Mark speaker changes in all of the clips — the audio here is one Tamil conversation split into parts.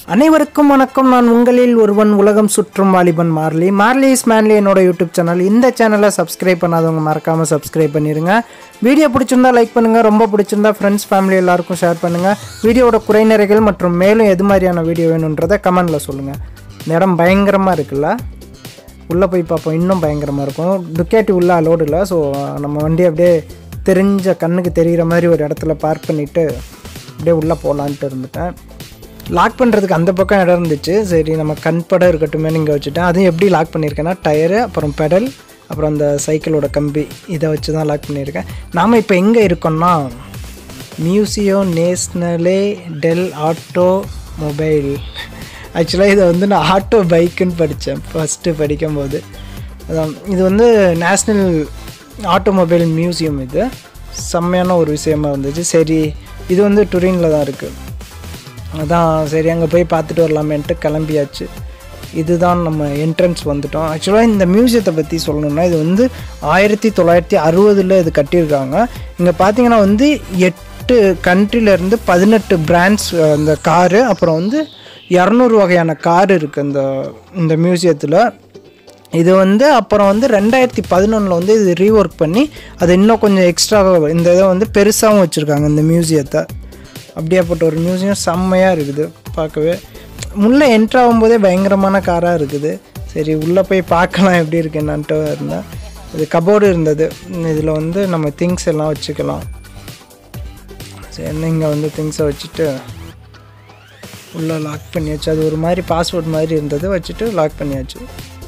Speaker 1: அனைவருக்கும் வணக்கம் நான் உங்களில் ஒருவன் உலகம் சுற்றும் வாலிபன் மார்லி மார்லி இஸ் மேன்லி என்னோட யூடியூப் சேனல் இந்த சேனலை சப்ஸ்கிரைப் பண்ணாதவங்க மறக்காமல் சப்ஸ்கிரைப் பண்ணிடுங்க வீடியோ பிடிச்சிருந்தா லைக் பண்ணுங்கள் ரொம்ப பிடிச்சிருந்தா ஃப்ரெண்ட்ஸ் ஃபேமிலி எல்லாருக்கும் ஷேர் பண்ணுங்கள் வீடியோவோட குறைநிறைகள் மற்றும் மேலும் எது மாதிரியான வீடியோ வேணுன்றதை கமெண்டில் சொல்லுங்கள் இந்த இடம் பயங்கரமாக இருக்குல்ல உள்ளே போய் பார்ப்போம் இன்னும் பயங்கரமாக இருக்கும் டுக்கேட்டி உள்ள அலோடு இல்லை ஸோ நம்ம வண்டி அப்படியே தெரிஞ்ச கண்ணுக்கு தெரிகிற மாதிரி ஒரு இடத்துல பார்க் பண்ணிவிட்டு அப்படியே உள்ளே போகலான்ட்டு இருந்துட்டேன் லாக் பண்ணுறதுக்கு அந்த பக்கம் இடம் இருந்துச்சு சரி நம்ம கண் படம் இருக்கட்டுமே இங்கே வச்சுட்டேன் அதுவும் எப்படி லாக் பண்ணியிருக்கேன்னா டயரு அப்புறம் பெடல் அப்புறம் அந்த சைக்கிளோட கம்பி இதை வச்சு தான் லாக் பண்ணியிருக்கேன் நாம் இப்போ எங்கே இருக்கோம்னா Museo Nazionale dell Automobile ஆக்சுவலாக இதை வந்து நான் ஆட்டோ பைக்குன்னு படித்தேன் ஃபஸ்ட்டு படிக்கும்போது அதான் இது வந்து நேஷ்னல் ஆட்டோமொபைல் மியூசியம் இது செம்மையான ஒரு விஷயமா இருந்துச்சு சரி இது வந்து டுரினில் தான் இருக்குது அதான் சரி அங்கே போய் பார்த்துட்டு வரலாமேன்ட்டு கிளம்பியாச்சு இதுதான் நம்ம என்ட்ரன்ஸ் வந்துட்டோம் ஆக்சுவலாக இந்த மியூசியத்தை பற்றி சொல்லணும்னா இது வந்து ஆயிரத்தி தொள்ளாயிரத்தி அறுபதில் இது கட்டியிருக்காங்க இங்கே பார்த்தீங்கன்னா வந்து எட்டு கண்ட்ரிலேருந்து பதினெட்டு பிராண்ட்ஸ் அந்த காரு அப்புறம் வந்து இரநூறு வகையான கார் இருக்குது இந்த இந்த மியூசியத்தில் இது வந்து அப்புறம் வந்து ரெண்டாயிரத்தி பதினொன்றில் வந்து இது ரீஒர்க் பண்ணி அது இன்னும் கொஞ்சம் எக்ஸ்ட்ராவாக இந்த இதை வந்து பெருசாகவும் வச்சுருக்காங்க இந்த மியூசியத்தை அப்படியாப்பட்ட ஒரு மியூசியம் செம்மையாக இருக்குது பார்க்கவே உள்ளே என்ட்ரு ஆகும்போதே பயங்கரமான காராக இருக்குது சரி உள்ளே போய் பார்க்கலாம் எப்படி இருக்கு என்னான்ட்டு இருந்தேன் இது கபோர்டு இருந்தது இதில் வந்து நம்ம திங்ஸ் எல்லாம் வச்சுக்கலாம் சரி இங்கே வந்து திங்ஸை வச்சுட்டு உள்ளே லாக் பண்ணியாச்சு அது ஒரு மாதிரி பாஸ்வேர்ட் மாதிரி இருந்தது வச்சுட்டு லாக் பண்ணியாச்சு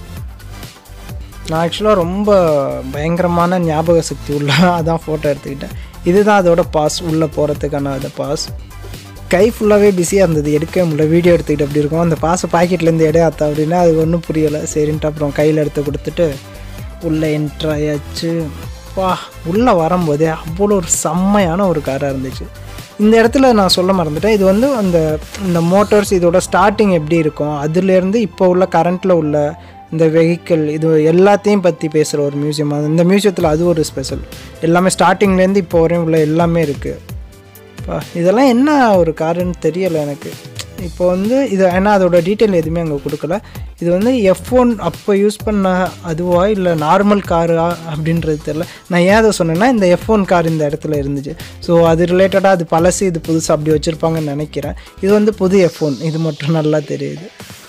Speaker 1: நான் ஆக்சுவலாக ரொம்ப பயங்கரமான ஞாபக சக்தி உள்ள அதான் ஃபோட்டோ எடுத்துக்கிட்டேன் இதுதான் அதோட பாஸ் உள்ளே போகிறதுக்கான அந்த பாஸ் கை ஃபுல்லாகவே பிஸியாக இருந்தது எடுக்கவே முடியல வீடியோ எடுத்துக்கிட்டு அப்படி இருக்கும் அந்த பாஸை பாக்கெட்லேருந்து எடை ஆத்தா அப்படின்னா அது ஒன்றும் புரியலை சரின்ட்டு அப்புறம் கையில் எடுத்து கொடுத்துட்டு உள்ளே என்ட்ரு ஆயாச்சு வா உள்ளே வரும்போதே அவ்வளோ ஒரு செம்மையான ஒரு காராக இருந்துச்சு இந்த இடத்துல நான் சொல்ல மறந்துட்டேன் இது வந்து அந்த இந்த மோட்டார்ஸ் இதோட ஸ்டார்டிங் எப்படி இருக்கும் அதுலேருந்து இப்போ உள்ள கரண்ட்டில் உள்ள இந்த வெஹிக்கிள் இது எல்லாத்தையும் பற்றி பேசுகிற ஒரு மியூசியம் அது இந்த மியூசியத்தில் அது ஒரு ஸ்பெஷல் எல்லாமே ஸ்டார்டிங்லேருந்து இப்போ வரையும் உள்ள எல்லாமே இருக்குது இப்போ இதெல்லாம் என்ன ஒரு காருன்னு தெரியலை எனக்கு இப்போ வந்து இது ஏன்னா அதோட டீட்டெயில் எதுவுமே அங்கே கொடுக்கல இது வந்து எஃப் ஒன் அப்போ யூஸ் பண்ண அதுவா இல்லை நார்மல் காரா அப்படின்றது தெரில நான் ஏன் அதை சொன்னேன்னா இந்த எஃப் ஒன் கார் இந்த இடத்துல இருந்துச்சு ஸோ அது ரிலேட்டடாக அது பழசு இது புதுசு அப்படி வச்சுருப்பாங்கன்னு நினைக்கிறேன் இது வந்து புது எஃப் ஒன் இது மட்டும் நல்லா தெரியுது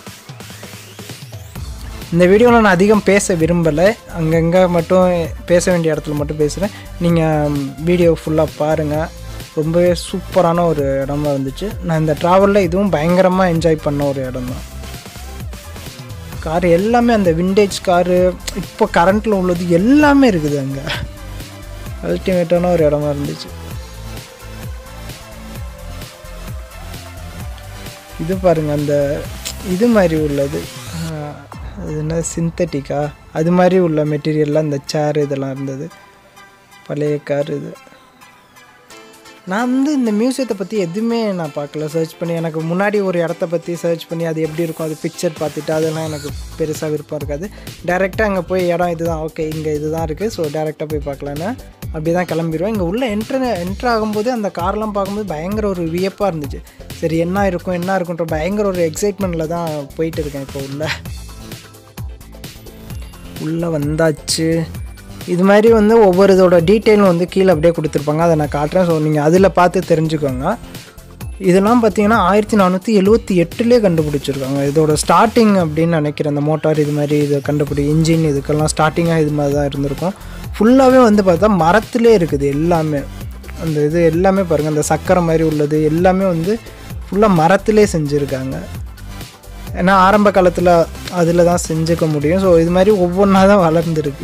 Speaker 1: இந்த வீடியோவில் நான் அதிகம் பேச விரும்பலை அங்கங்கே மட்டும் பேச வேண்டிய இடத்துல மட்டும் பேசுகிறேன் நீங்கள் வீடியோ ஃபுல்லாக பாருங்கள் ரொம்பவே சூப்பரான ஒரு இடமா இருந்துச்சு நான் இந்த ட்ராவலில் இதுவும் பயங்கரமாக என்ஜாய் பண்ண ஒரு இடம் தான் கார் எல்லாமே அந்த விண்டேஜ் காரு இப்போ கரண்ட்டில் உள்ளது எல்லாமே இருக்குது அங்கே அல்டிமேட்டான ஒரு இடமா இருந்துச்சு இது பாருங்கள் அந்த இது மாதிரி உள்ளது அது என்ன சிந்தட்டிக்கா அது மாதிரி உள்ள மெட்டீரியல்லாம் இந்த சேர் இதெல்லாம் இருந்தது பழைய கார் இது நான் வந்து இந்த மியூசியத்தை பற்றி எதுவுமே நான் பார்க்கல சர்ச் பண்ணி எனக்கு முன்னாடி ஒரு இடத்த பற்றி சர்ச் பண்ணி அது எப்படி இருக்கும் அது பிக்சர் பார்த்துட்டு அதெல்லாம் எனக்கு பெருசாக விருப்பம் இருக்காது டேரெக்டாக அங்கே போய் இடம் இதுதான் ஓகே இங்கே இதுதான் இருக்குது ஸோ டேரெக்டாக போய் பார்க்கலான்னு அப்படி தான் கிளம்பிடுவேன் இங்கே உள்ளே என்ட்ரு என்ட்ரு ஆகும்போது அந்த கார்லாம் பார்க்கும்போது பயங்கர ஒரு வியப்பாக இருந்துச்சு சரி என்ன இருக்கும் என்ன இருக்குன்ற பயங்கர ஒரு எக்ஸைட்மெண்ட்டில் தான் போயிட்டு இருக்கேன் இப்போ உள்ள உள்ளே வந்தாச்சு இது மாதிரி வந்து ஒவ்வொரு இதோட டீட்டெயிலும் வந்து கீழே அப்படியே கொடுத்துருப்பாங்க அதை நான் காட்டுறேன் ஸோ நீங்கள் அதில் பார்த்து தெரிஞ்சுக்கோங்க இதெல்லாம் பார்த்தீங்கன்னா ஆயிரத்தி நானூற்றி எழுபத்தி எட்டுலேயே கண்டுபிடிச்சிருக்காங்க இதோட ஸ்டார்டிங் அப்படின்னு நினைக்கிறேன் அந்த மோட்டார் இது மாதிரி இது கண்டுபிடி இன்ஜின் இதுக்கெல்லாம் ஸ்டார்டிங்காக இது மாதிரி தான் இருந்திருக்கும் ஃபுல்லாகவே வந்து பார்த்தா மரத்துலேயே இருக்குது எல்லாமே அந்த இது எல்லாமே பாருங்கள் அந்த சக்கரை மாதிரி உள்ளது எல்லாமே வந்து ஃபுல்லாக மரத்திலே செஞ்சுருக்காங்க ஏன்னா ஆரம்ப காலத்தில் அதில் தான் செஞ்சுக்க முடியும் ஸோ இது மாதிரி ஒவ்வொன்றா தான் வளர்ந்துருக்கு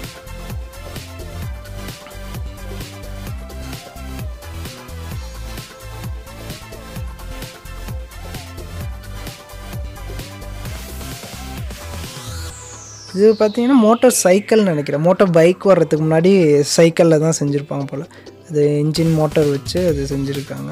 Speaker 1: இது பார்த்தீங்கன்னா மோட்டார் சைக்கிள்னு நினைக்கிறேன் மோட்டார் பைக் வர்றதுக்கு முன்னாடி சைக்கிளில் தான் செஞ்சுருப்பாங்க போல் அது இன்ஜின் மோட்டார் வச்சு அது செஞ்சுருக்காங்க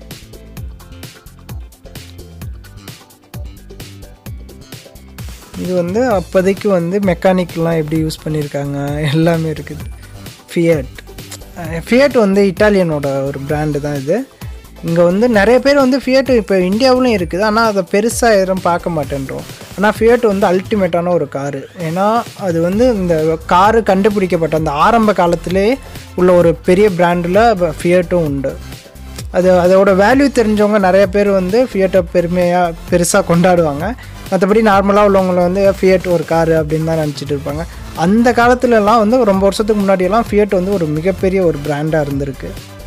Speaker 1: இது வந்து அப்போதைக்கு வந்து மெக்கானிக்லாம் எப்படி யூஸ் பண்ணியிருக்காங்க எல்லாமே இருக்குது ஃபியட் ஃபியட் வந்து இட்டாலியனோட ஒரு பிராண்டு தான் இது இங்கே வந்து நிறைய பேர் வந்து ஃபியட்டு இப்போ இந்தியாவிலும் இருக்குது ஆனால் அதை பெருசாக எதுவும் பார்க்க மாட்டேன்றோம் ஆனால் ஃபியட் வந்து அல்டிமேட்டான ஒரு காரு ஏன்னா அது வந்து இந்த காரு கண்டுபிடிக்கப்பட்ட அந்த ஆரம்ப காலத்திலே உள்ள ஒரு பெரிய பிராண்டில் ஃபியட்டும் உண்டு அது அதோட வேல்யூ தெரிஞ்சவங்க நிறைய பேர் வந்து ஃபியட்டை பெருமையாக பெருசாக கொண்டாடுவாங்க மற்றபடி நார்மலாக உள்ளவங்கள வந்து ஃபியட் ஒரு காரு அப்படின்னு தான் நினச்சிட்டு இருப்பாங்க அந்த காலத்துலலாம் வந்து ரொம்ப வருஷத்துக்கு முன்னாடியெல்லாம் ஃபியட் வந்து ஒரு மிகப்பெரிய ஒரு பிராண்டாக இருந்திருக்கு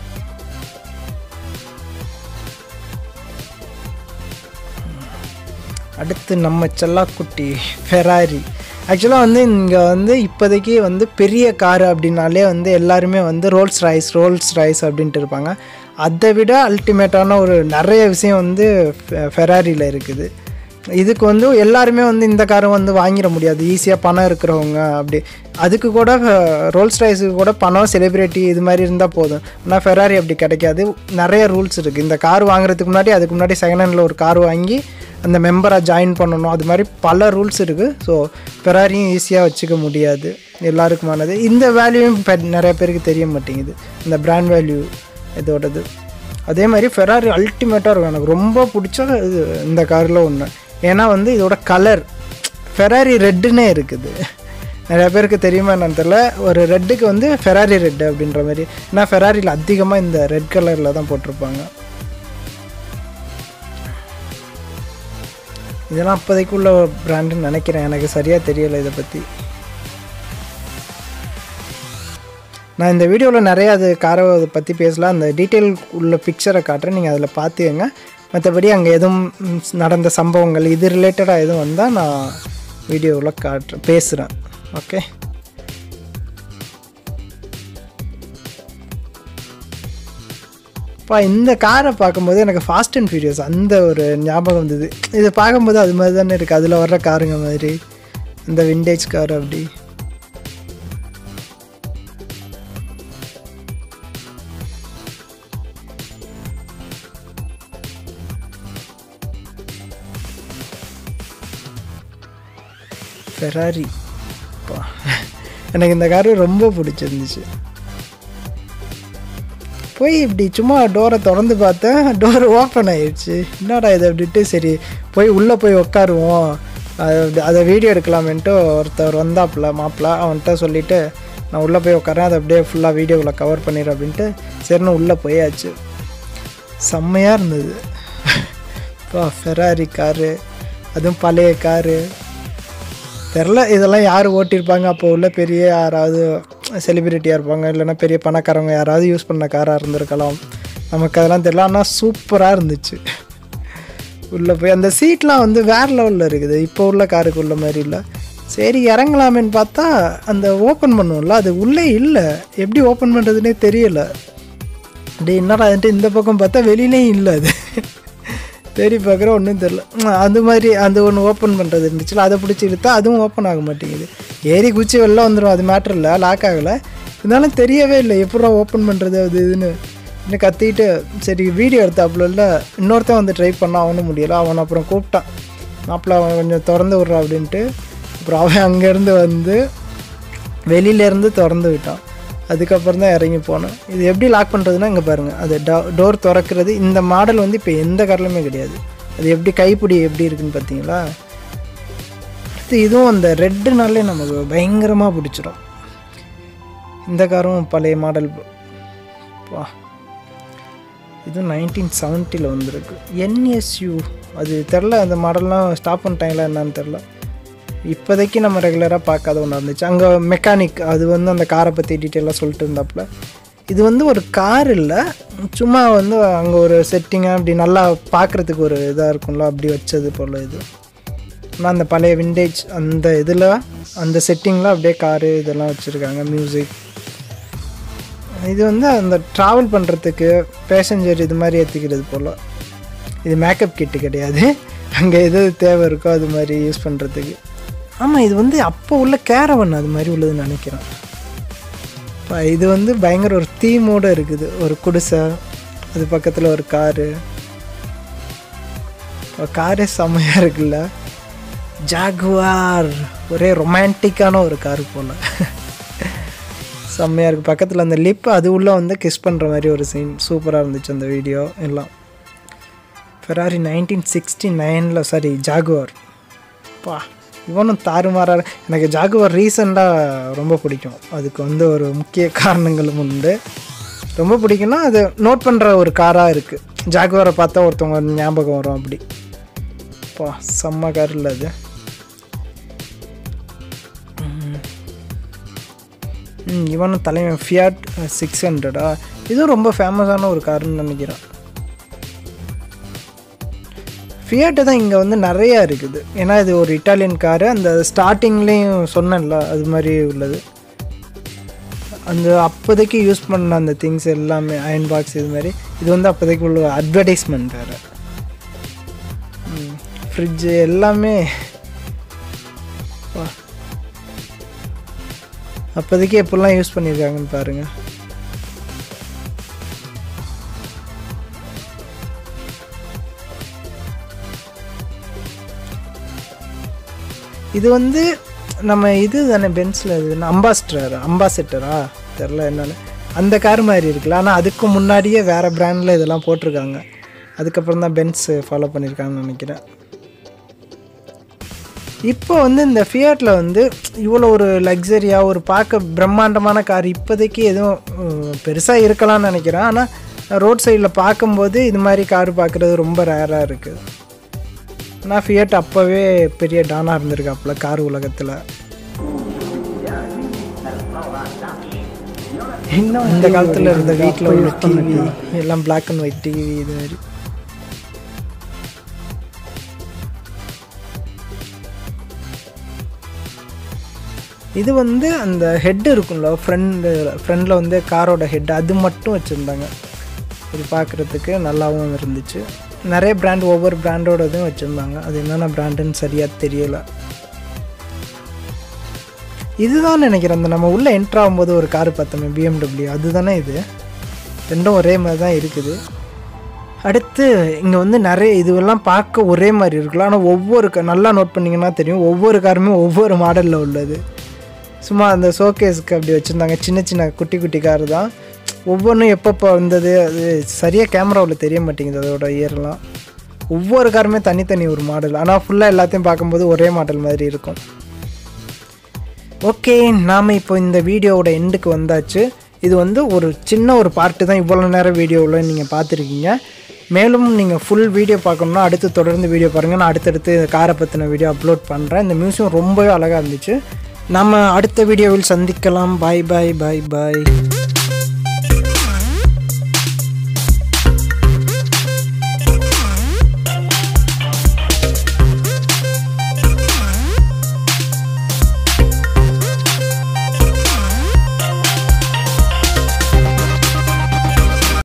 Speaker 1: அடுத்து நம்ம செல்லாக்குட்டி ஃபெராரி ஆக்சுவலாக வந்து இங்கே வந்து இப்போதைக்கு வந்து பெரிய காரு அப்படின்னாலே வந்து எல்லாருமே வந்து ரோல்ஸ் ரைஸ் ரோல்ஸ் ரைஸ் அப்படின்ட்டு இருப்பாங்க அதை விட அல்டிமேட்டான ஒரு நிறைய விஷயம் வந்து ஃபெராரியில் இருக்குது இதுக்கு வந்து எல்லாருமே வந்து இந்த காரை வந்து வாங்கிட முடியாது ஈஸியாக பணம் இருக்கிறவங்க அப்படி அதுக்கு கூட ரோல்ஸ் ரைஸுக்கு கூட பணம் செலிப்ரிட்டி இது மாதிரி இருந்தால் போதும் ஆனால் ஃபெராரி அப்படி கிடைக்காது நிறைய ரூல்ஸ் இருக்குது இந்த கார் வாங்குறதுக்கு முன்னாடி அதுக்கு முன்னாடி செகண்ட் ஹேண்டில் ஒரு கார் வாங்கி அந்த மெம்பராக ஜாயின் பண்ணணும் அது மாதிரி பல ரூல்ஸ் இருக்குது ஸோ ஃபெராரியும் ஈஸியாக வச்சுக்க முடியாது எல்லாருக்குமானது இந்த வேல்யூவும் இப்போ நிறைய பேருக்கு தெரிய மாட்டேங்குது இந்த பிராண்ட் வேல்யூ இதோடது அதே மாதிரி ஃபெராரி அல்டிமேட்டாக இருக்கும் எனக்கு ரொம்ப பிடிச்ச இது இந்த காரில் ஒன்று ஏன்னா வந்து இதோட கலர் ஃபெராரி ரெட்டுன்னே இருக்குது நிறைய பேருக்கு தெரியுமா என்னன்னு தெரில ஒரு ரெட்டுக்கு வந்து ஃபெராரி ரெட்டு அப்படின்ற மாதிரி ஏன்னா ஃபெராரியில் அதிகமாக இந்த ரெட் கலரில் தான் போட்டிருப்பாங்க இதெல்லாம் அப்போதைக்குள்ள பிராண்டுன்னு நினைக்கிறேன் எனக்கு சரியாக தெரியலை இதை பற்றி நான் இந்த வீடியோவில் நிறைய அது காரை பற்றி பேசலாம் அந்த டீட்டெயில் உள்ள பிக்சரை காட்டுறேன் நீங்கள் அதில் பார்த்துக்கங்க மற்றபடி அங்கே எதுவும் ம், நடந்த சம்பவங்கள் இது ரிலேட்டடாக எதுவும் வந்தால் நான் வீடியோவில் காட்டுறேன் பேசுகிறேன் ஓகே அப்பா இந்த காரை பார்க்கும்போது எனக்கு ஃபாஸ்ட் அண்ட் ஃபியூரியஸ் அந்த ஒரு ஞாபகம் வந்தது இது பார்க்கும்போது அது மாதிரி தானே இருக்குது அதில் வர்ற காருங்க மாதிரி இந்த விண்டேஜ் கார் அப்படி ஃபெராரி அப்பா எனக்கு இந்த காரு ரொம்ப பிடிச்சிருந்துச்சு போய் இப்படி சும்மா டோரை திறந்து பார்த்தேன் டோர் ஓப்பன் ஆயிடுச்சு என்னடா இது அப்படின்ட்டு சரி போய் உள்ளே போய் உட்காருவோம் அது அதை வீடியோ எடுக்கலாமேன்ட்டு ஒருத்தர் வந்தாப்புல மாப்பிள்ள அவன்கிட்ட சொல்லிவிட்டு நான் உள்ளே போய் உட்காரேன் அதை அப்படியே ஃபுல்லாக வீடியோவில் கவர் பண்ணிடுறேன் அப்படின்ட்டு சரின்னு உள்ளே போயாச்சு செம்மையாக இருந்தது இப்போ ஃபெராரி காரு அதுவும் பழைய காரு தெரில இதெல்லாம் யார் ஓட்டியிருப்பாங்க அப்போ உள்ள பெரிய யாராவது செலிபிரிட்டியாக இருப்பாங்க இல்லைன்னா பெரிய பணக்காரங்க யாராவது யூஸ் பண்ண காராக இருந்திருக்கலாம் நமக்கு அதெல்லாம் தெரியல ஆனால் சூப்பராக இருந்துச்சு உள்ளே போய் அந்த சீட்லாம் வந்து வேறு லெவலில் இருக்குது இப்போ உள்ள காருக்கு உள்ள மாதிரி இல்லை சரி இறங்கலாமேன்னு பார்த்தா அந்த ஓப்பன் பண்ணுவோம்ல அது உள்ளே இல்லை எப்படி ஓப்பன் பண்ணுறதுனே தெரியல டே என்னடா அதுன்ட்டு இந்த பக்கம் பார்த்தா வெளியிலையும் இல்லை அது தேடி பார்க்குற ஒன்றும் தெரில அது மாதிரி அந்த ஒன்று ஓப்பன் பண்ணுறது இருந்துச்சுல அதை பிடிச்சி இழுத்தா அதுவும் ஓப்பன் ஆக மாட்டேங்குது ஏறி குச்சி வெளில வந்துடும் அது மேட்ரு இல்லை லாக் ஆகலை இருந்தாலும் தெரியவே இல்லை எப்படா ஓப்பன் பண்ணுறது அது இதுன்னு இன்னும் கத்திட்டு சரி வீடியோ எடுத்தாப்புல இல்லை இன்னொருத்தன் வந்து ட்ரை பண்ணால் அவனும் முடியலை அவன் அப்புறம் கூப்பிட்டான் மாப்பிள்ள அவன் கொஞ்சம் திறந்து விட்றான் அப்படின்ட்டு அப்புறம் அவன் அங்கேருந்து வந்து வெளியிலேருந்து திறந்து விட்டான் அதுக்கப்புறம் தான் இறங்கி போனோம் இது எப்படி லாக் பண்ணுறதுன்னா இங்கே பாருங்கள் அது டோர் திறக்கிறது இந்த மாடல் வந்து இப்போ எந்த காரிலுமே கிடையாது அது எப்படி கைப்பிடி எப்படி இருக்குன்னு பார்த்தீங்களா அடுத்து இதுவும் அந்த ரெட்டுனாலே நமக்கு பயங்கரமாக பிடிச்சிரும் இந்த காரும் பழைய மாடல் வா இதுவும் நைன்டீன் செவன்ட்டியில் வந்திருக்கு என்எஸ்யூ அது தெரில அந்த மாடல்லாம் ஸ்டாப் பண்ணிட்டாங்களா என்னன்னு தெரில இப்போதைக்கு நம்ம ரெகுலராக பார்க்காத ஒன்று இருந்துச்சு அங்கே மெக்கானிக் அது வந்து அந்த காரை பற்றி டீட்டெயிலாக சொல்லிட்டு இருந்தாப்புல இது வந்து ஒரு கார் இல்லை சும்மா வந்து அங்கே ஒரு செட்டிங்காக அப்படி நல்லா பார்க்குறதுக்கு ஒரு இதாக இருக்கும்ல அப்படி வச்சது போல் இது ஆனால் அந்த பழைய விண்டேஜ் அந்த இதில் அந்த செட்டிங்கில் அப்படியே காரு இதெல்லாம் வச்சுருக்காங்க மியூசிக் இது வந்து அந்த ட்ராவல் பண்ணுறதுக்கு பேசஞ்சர் இது மாதிரி ஏற்றிக்கிறது போல் இது மேக்கப் கிட்டு கிடையாது அங்கே எது தேவை இருக்கோ அது மாதிரி யூஸ் பண்ணுறதுக்கு ஆமாம் இது வந்து அப்போ உள்ள கேரவன் அது மாதிரி உள்ளதுன்னு நினைக்கிறேன் இப்போ இது வந்து பயங்கர ஒரு தீமோடு இருக்குது ஒரு குடிசை அது பக்கத்தில் ஒரு காரு காரே செம்மையாக இருக்குல்ல ஜாகுவார் ஒரே ரொமான்டிக்கான ஒரு கார் போல் செம்மையாக இருக்குது பக்கத்தில் அந்த லிப் அது உள்ளே வந்து கிஸ் பண்ணுற மாதிரி ஒரு சீன் சூப்பராக இருந்துச்சு அந்த வீடியோ எல்லாம் ஃபெராரி நைன்டீன் சிக்ஸ்டி நைனில் சாரி ஜாகுவார் பா இவனும் தாறுமாறாக எனக்கு ஜாகுவார் ரீசெண்டாக ரொம்ப பிடிக்கும் அதுக்கு வந்து ஒரு முக்கிய காரணங்களும் உண்டு ரொம்ப பிடிக்கும்னா அது நோட் பண்ணுற ஒரு காராக இருக்குது ஜாகுவாரை பார்த்தா ஒருத்தவங்க ஞாபகம் வரும் அப்படி பா செம்ம கார் இல்லை அது ம் இவனும் தலைவன் ஃபியாட் சிக்ஸ் ஹண்ட்ரடா இதுவும் ரொம்ப ஃபேமஸான ஒரு காருன்னு நினைக்கிறேன் ஃபியாட்டு தான் இங்கே வந்து நிறையா இருக்குது ஏன்னா இது ஒரு இட்டாலியன் காரு அந்த ஸ்டார்டிங்லேயும் சொன்னேன்ல அது மாதிரி உள்ளது அந்த அப்போதைக்கு யூஸ் பண்ண அந்த திங்ஸ் எல்லாமே அயன் பாக்ஸ் இது மாதிரி இது வந்து அப்போதைக்கு உள்ள அட்வர்டைஸ்மெண்ட் வேறு ஃப்ரிட்ஜு எல்லாமே வா. அப்போதைக்கு எப்படிலாம் யூஸ் பண்ணியிருக்காங்கன்னு பாருங்கள் இது வந்து நம்ம இது தானே பென்ஸில் இது அம்பாஸ்டர் அம்பாசிட்டரா தெரில என்னன்னு அந்த கார் மாதிரி இருக்குல்ல ஆனால் அதுக்கு முன்னாடியே வேறு பிராண்டில் இதெல்லாம் போட்டிருக்காங்க அதுக்கப்புறம் தான் பென்ஸ் ஃபாலோ பண்ணியிருக்காங்கன்னு நினைக்கிறேன் இப்போ வந்து இந்த ஃபியாட்டில் வந்து இவ்வளோ ஒரு லக்ஸரியாக ஒரு பார்க்க பிரம்மாண்டமான கார் இப்போதைக்கு எதுவும் பெருசாக இருக்கலாம்னு நினைக்கிறேன் ஆனால் ரோட் சைடில் பார்க்கும்போது இது மாதிரி கார் பார்க்குறது ரொம்ப ரேராக இருக்குது ஆனால் ஃபியட் அப்போவே பெரிய டானாக இருந்திருக்காப்புல கார் உலகத்தில்
Speaker 2: இன்னும்
Speaker 1: இந்த காலத்தில் இருந்த வீட்டில் உள்ள டிவி எல்லாம் பிளாக் அண்ட் ஒயிட் டிவி இது மாதிரி இது வந்து அந்த ஹெட் இருக்கும்ல ஃப்ரண்ட் ஃப்ரண்டில் வந்து காரோட ஹெட் அது மட்டும் வச்சுருந்தாங்க இது பார்க்குறதுக்கு நல்லாவும் இருந்துச்சு நிறைய பிராண்ட் ஒவ்வொரு பிராண்டோடதும் வச்சுருந்தாங்க அது என்னென்ன பிராண்டுன்னு சரியாக தெரியலை இதுதான் நினைக்கிறேன் அந்த நம்ம உள்ளே என்ட்ரு ஆகும்போது ஒரு கார் பார்த்தோமே பிஎம்டபிள்யூ அதுதானே இது ரெண்டும் ஒரே மாதிரி தான் இருக்குது அடுத்து இங்கே வந்து நிறைய இதுவெல்லாம் பார்க்க ஒரே மாதிரி இருக்குல்ல ஆனால் ஒவ்வொரு க நல்லா நோட் பண்ணிங்கன்னா தெரியும் ஒவ்வொரு காருமே ஒவ்வொரு மாடலில் உள்ளது சும்மா அந்த ஷோகேஸ்க்கு அப்படி வச்சுருந்தாங்க சின்ன சின்ன குட்டி குட்டி கார் தான் ஒவ்வொன்றும் எப்பப்போ வந்தது அது சரியாக கேமராவில் தெரிய மாட்டேங்குது அதோட இயர்லாம் ஒவ்வொரு காருமே தனித்தனி ஒரு மாடல் ஆனால் ஃபுல்லாக எல்லாத்தையும் பார்க்கும்போது ஒரே மாடல் மாதிரி இருக்கும் ஓகே நாம் இப்போ இந்த வீடியோவோட எண்டுக்கு வந்தாச்சு இது வந்து ஒரு சின்ன ஒரு பார்ட்டு தான் இவ்வளோ நேரம் வீடியோவில் நீங்கள் பார்த்துருக்கீங்க மேலும் நீங்கள் ஃபுல் வீடியோ பார்க்கணுன்னா அடுத்து தொடர்ந்து வீடியோ பாருங்கள் நான் அடுத்தடுத்து காரை பற்றின வீடியோ அப்லோட் பண்ணுறேன் இந்த மியூசியம் ரொம்பவே அழகாக இருந்துச்சு நம்ம அடுத்த வீடியோவில் சந்திக்கலாம் பாய் பாய் பாய் பாய்